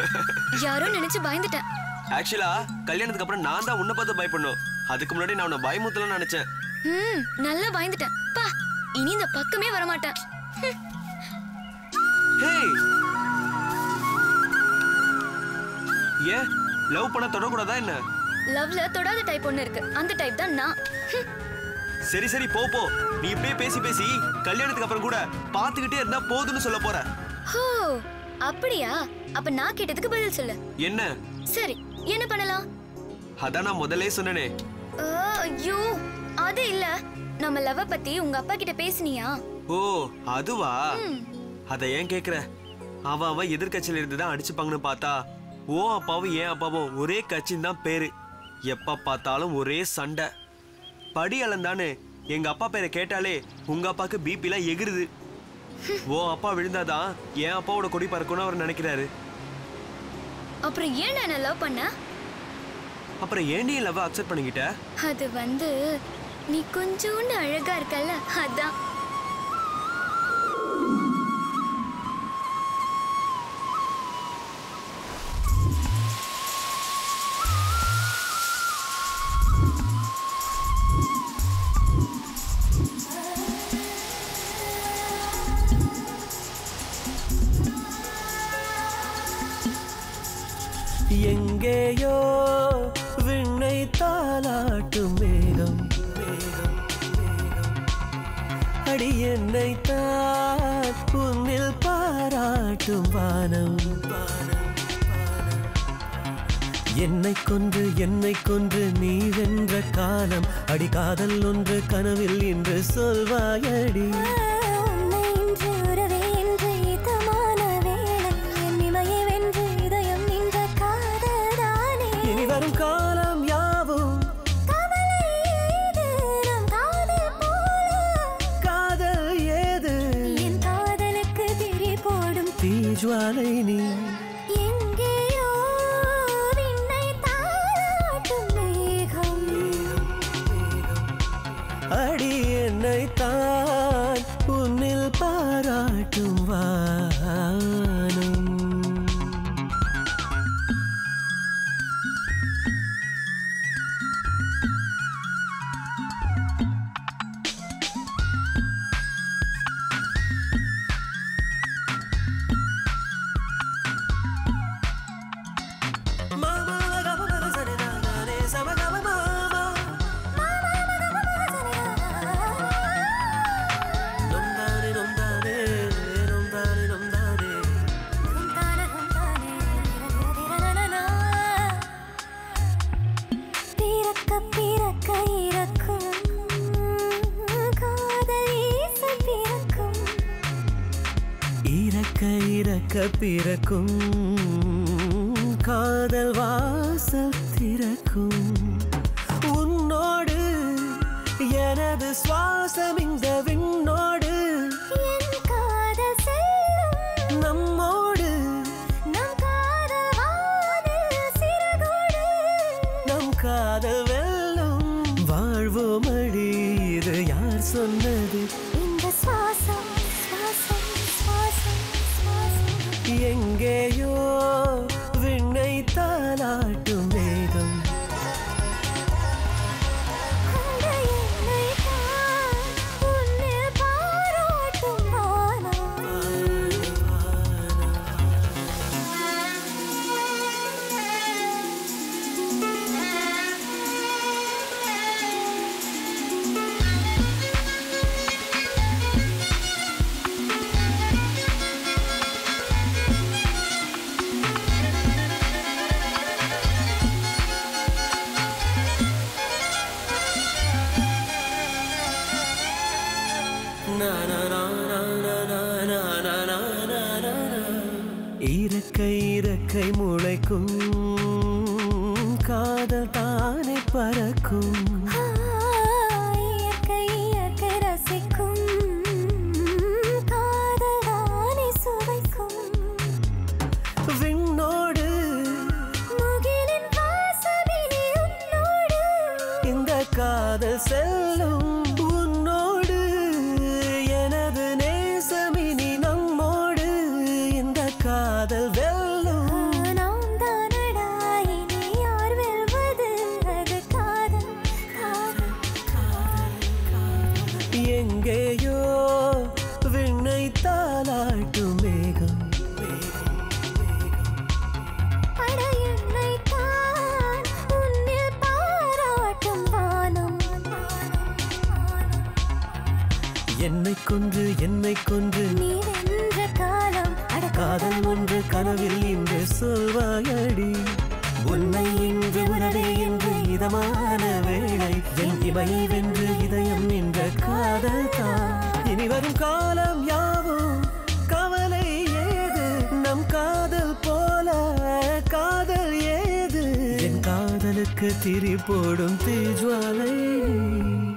யாரோ நினைச்சு பயந்துட்டேன் ஆக்சுவலா கல்யாணத்துக்கு அப்புறம் நான் தான் உன்னை பார்த்து பயப்படணும் அதுக்கு முன்னாடி நான் உன்னை பயமுத்தலாம் நினைச்சேன் ம் நல்லா பயந்துட்டேன் பா இனி இந்த பக்கமே வரமாட்டேன் ஹம், ஹேய் ஏன் லவ் பண்ண தொடக்கூடாதா என்ன லவ்ல தொடாத டைப் ஒண்ணு இருக்கு அந்த டைப் தான் நான் ஹம், சரி சரி போ போ நீ இப்படியே பேசி பேசி கல்யாணத்துக்கு அப்புறம் கூட பாத்துக்கிட்டே இருந்தா போதும்னு சொல்ல போற ஹோ அப்படியா அப்ப நான் கேட்டதுக்கு பதில் சொல்லு என்ன சரி என்ன பண்ணலாம் அதான் நான் முதல்லே சொன்னனே ஆ, ஐயோ அது இல்ல நம்ம லவ் பத்தி உங்க அப்பா கிட்ட பேசுனியா ஓ அதுவா ம், அத ஏன் கேக்குற அவன் அவன் எதிர்கட்சியில இருந்து தான் அடிச்சுப்பாங்கன்னு பார்த்தா ஓ அப்பாவும் ஏன் அப்பாவும் ஒரே கட்சின்னு தான் பேரு எப்ப பார்த்தாலும் ஒரே சண்டை படி அளந்தானு எங்க அப்பா பேரை கேட்டாலே உங்க அப்பாக்கு பிபிலாம் எகிருது ஓ அப்பா விழுந்தாதான் என் அப்பாவோட கொடி பறக்கணும்னு அவர் நினைக்கிறாரு அப்புறம் ஏன் நான் என்ன லவ் பண்ண அப்புறம் ஏன்டி லவ் அக்செப்ட் பண்ணிக்கிட்ட அது வந்து நீ கொஞ்சோண்டு அழகா இருக்கல்ல அதான் எங்கேயோ விண்ணை தாளாட்டும் மேகம் மேகம், மேகம். அடி என்னை தான் உன்னில் பாராட்டும் வானம் வானம், வானம். என்னை கொன்று என்னை கொன்று நீ வென்ற காலம் அடி காதல் ஒன்று கனவில் என்று சொல்வாயடி உன்னை இன்று உறவே என்று இதமான வேளை என் இமையை வென்று இதயம் நின்ற காதல்தானே இனி வரும் காலம் யாவும் கவலை ஏது நம் காதல் போல காதல் ஏது என் காதலுக்கு திரி போடும் தீஜ்வாலை நீ எங்கேயோ விண்ணை தாளாட்டும் மேகம் அடி என்னை தான் உன்னில் பாராட்டும் வானம் மாமா கபகப சரிதானே சமகப மாமா நொந்தானே நொந்தானே நொந்தானே நொந்தானே பிறக்க பிறக்க இறக்கும் காதல் ஈச பிறக்கும் இறக்க இறக்க பிறக்கும் காதல் வாசல் திறக்கும் உன்னோடு எனது சுவாசம் இந்த விண்ணோடு என் காதல் செல்லும் நம்மோடு நம் காதல் வானில் சிறகோடு நம் காதல் வெல்லும் வாழ்வோம் அடி இது யார் சொன்னது இந்த சுவாசம் சுவாசம் சுவாசம் சுவாசம் எங்கேயோ விண்ணை தாளாட்டும் வேகம் அந்த என்னை தான் உன்னில் பாராட்டும் இறக்கை இறக்கை முளைக்கும் காதல் தானே பறக்கும் இயற்கை இயற்கை ரசிக்கும் காதல் தானே சுவைக்கும் விண்ணோடு முகிலின் வாசமினி உன்னோடு இந்த காதல் செல்லும் உன்னோடு எனது நேசமினி நம்மோடு இந்த காதல் வெல்லும் என்னை கொன்று என்னை கொன்று நீ வென்ற காலம் அட காதல் ஒன்று கனவில் இன்று சொல்வாயடி உன்னை இன்று உறவே என்று இதமான வேளை என் இமையை வென்று இதயம் நின்ற காதல் தான் இனி வரும் காலம் யாவும் கவலை ஏது நம் காதல் போல காதல் ஏது என் காதலுக்கு திரி போடும் தீஜ்வாலை